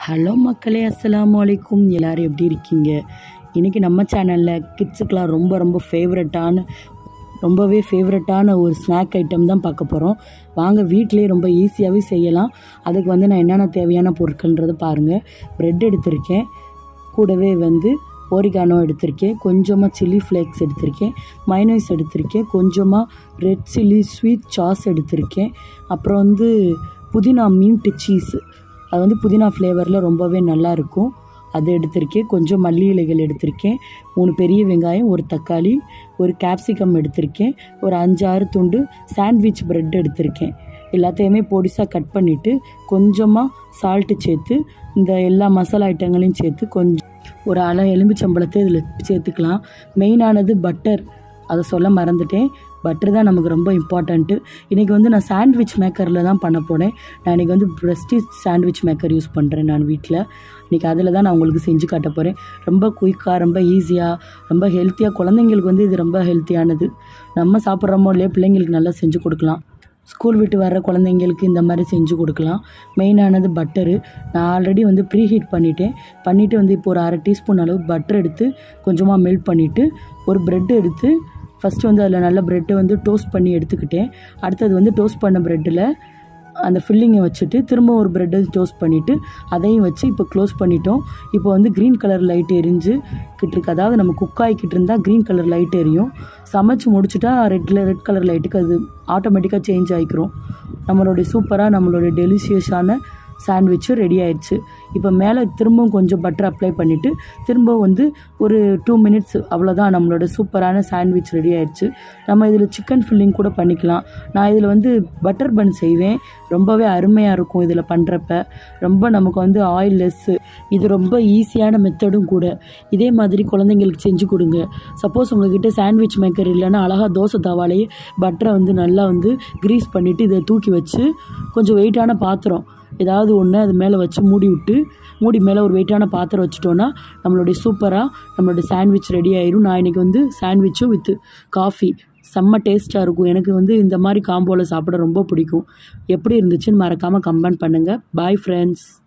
hello மக்களே அஸ்ஸலாமு அலைக்கும் எல்லோரும் எப்படி இருக்கீங்க இன்றைக்கி நம்ம சேனலில் கிட்ஸுக்கெலாம் ரொம்ப ரொம்ப ஃபேவரட்டான ரொம்பவே ஃபேவரட்டான ஒரு ஸ்நாக் ஐட்டம் தான் பார்க்க போகிறோம் வாங்க வீட்டிலே ரொம்ப ஈஸியாகவே செய்யலாம் அதுக்கு வந்து நான் என்னென்ன தேவையான பொருட்கள்ன்றதை பாருங்கள் ப்ரெட் எடுத்திருக்கேன் கூடவே வந்து ஓரிகானோ எடுத்திருக்கேன் கொஞ்சமாக சில்லி ஃப்ளேக்ஸ் எடுத்திருக்கேன் மைனஸ் எடுத்திருக்கேன் கொஞ்சமாக ரெட் சில்லி ஸ்வீட் சாஸ் எடுத்திருக்கேன் அப்புறம் வந்து புதினா மின்ட் சீஸ் அது வந்து புதினா ஃப்ளேவரில் ரொம்பவே நல்லா இருக்கும் அது எடுத்திருக்கேன் கொஞ்சம் மல்லி இலைகள் எடுத்திருக்கேன் மூணு பெரிய வெங்காயம் ஒரு தக்காளி ஒரு கேப்சிகம் எடுத்திருக்கேன் ஒரு அஞ்சாறு துண்டு சாண்ட்விச் பிரெட் எடுத்திருக்கேன் எல்லாத்தையுமே பொடிசாக கட் பண்ணிவிட்டு கொஞ்சமாக சால்ட்டு சேர்த்து இந்த எல்லா மசாலா ஐட்டங்களையும் சேர்த்து கொஞ்சம் ஒரு அலை எலும்புச்சம்பளத்தை இதில் சேர்த்துக்கலாம் மெயினானது பட்டர் அதை சொல்ல மறந்துட்டேன் பட்டர் தான் நமக்கு ரொம்ப இம்பார்ட்டண்ட்டு இன்றைக்கி வந்து நான் சாண்ட்விச் மேக்கரில் தான் பண்ண போனேன் நான் இன்றைக்கி வந்து ப்ரெஸ்டீஜ் சாண்ட்விச் மேக்கர் யூஸ் பண்ணுறேன் நான் வீட்டில் இன்றைக்கி அதில் தான் நான் உங்களுக்கு செஞ்சு காட்ட போகிறேன் ரொம்ப குயிக்காக ரொம்ப ஈஸியாக ரொம்ப ஹெல்த்தியாக குழந்தைங்களுக்கு வந்து இது ரொம்ப ஹெல்த்தியானது நம்ம சாப்பிட்றோமோ இல்லையோ பிள்ளைங்களுக்கு நல்லா செஞ்சு கொடுக்கலாம் ஸ்கூல் விட்டு வர்ற குழந்தைங்களுக்கு இந்த மாதிரி செஞ்சு கொடுக்கலாம் மெயினானது பட்டரு நான் ஆல்ரெடி வந்து ப்ரீ ஹீட் பண்ணிட்டேன் பண்ணிவிட்டு வந்து இப்போ ஒரு அரை டீஸ்பூன் அளவு பட்டர் எடுத்து கொஞ்சமாக மெல்ட் பண்ணிவிட்டு ஒரு ப்ரெட் எடுத்து ஃபஸ்ட்டு வந்து அதில் நல்ல ப்ரெட்டை வந்து டோஸ்ட் பண்ணி எடுத்துக்கிட்டேன் அடுத்தது வந்து டோஸ்ட் பண்ண ப்ரெட்டில் அந்த ஃபில்லிங்கை வச்சுட்டு திரும்ப ஒரு ப்ரெட்டை டோஸ்ட் பண்ணிவிட்டு அதையும் வச்சு இப்போ க்ளோஸ் பண்ணிட்டோம் இப்போ வந்து க்ரீன் கலர் லைட் எரிஞ்சு கிட்டிருக்கு அதாவது நம்ம குக் ஆகிக்கிட்டு இருந்தால் க்ரீன் கலர் லைட் எரியும் சமைச்சு முடிச்சுட்டா ரெட்டில் ரெட் கலர் லைட்டுக்கு அது ஆட்டோமேட்டிக்காக சேஞ்ச் ஆகிக்கிறோம் நம்மளுடைய சூப்பராக நம்மளுடைய டெலிஷியஸான சாண்ட்விட்சு ரெடி ஆயிடுச்சு இப்போ மேலே திரும்பவும் கொஞ்சம் பட்டர் அப்ளை பண்ணிவிட்டு திரும்ப வந்து ஒரு டூ மினிட்ஸ் அவ்வளோதான் நம்மளோட சூப்பரான சாண்ட்விச் ரெடி ஆயிடுச்சு நம்ம இதில் சிக்கன் ஃபில்லிங் கூட பண்ணிக்கலாம் நான் இதில் வந்து பட்டர் பன் செய்வேன் ரொம்பவே அருமையாக இருக்கும் இதில் பண்ணுறப்ப ரொம்ப நமக்கு வந்து ஆயில் லெஸ்ஸு இது ரொம்ப ஈஸியான மெத்தடும் கூட இதே மாதிரி குழந்தைங்களுக்கு செஞ்சு கொடுங்க சப்போஸ் உங்ககிட்ட சாண்ட்விச் மேக்கர் இல்லைன்னா அழகாக தோசை தவாலேயே பட்டரை வந்து நல்லா வந்து க்ரீஸ் பண்ணிவிட்டு இதை தூக்கி வச்சு கொஞ்சம் வெயிட்டான பாத்திரம் ஏதாவது ஒன்று அது மேலே வச்சு மூடி விட்டு மூடி மேலே ஒரு வெயிட்டான பாத்திரம் வச்சுட்டோன்னா நம்மளுடைய சூப்பராக நம்மளுடைய சாண்ட்விச் ரெடி ஆயிரும் நான் இன்றைக்கி வந்து சாண்ட்விச்சும் வித் காஃபி செம்ம டேஸ்ட்டாக இருக்கும் எனக்கு வந்து இந்த மாதிரி காம்போவில் சாப்பிட ரொம்ப பிடிக்கும் எப்படி இருந்துச்சுன்னு மறக்காமல் கமெண்ட் பண்ணுங்கள் பாய் ஃப்ரெண்ட்ஸ்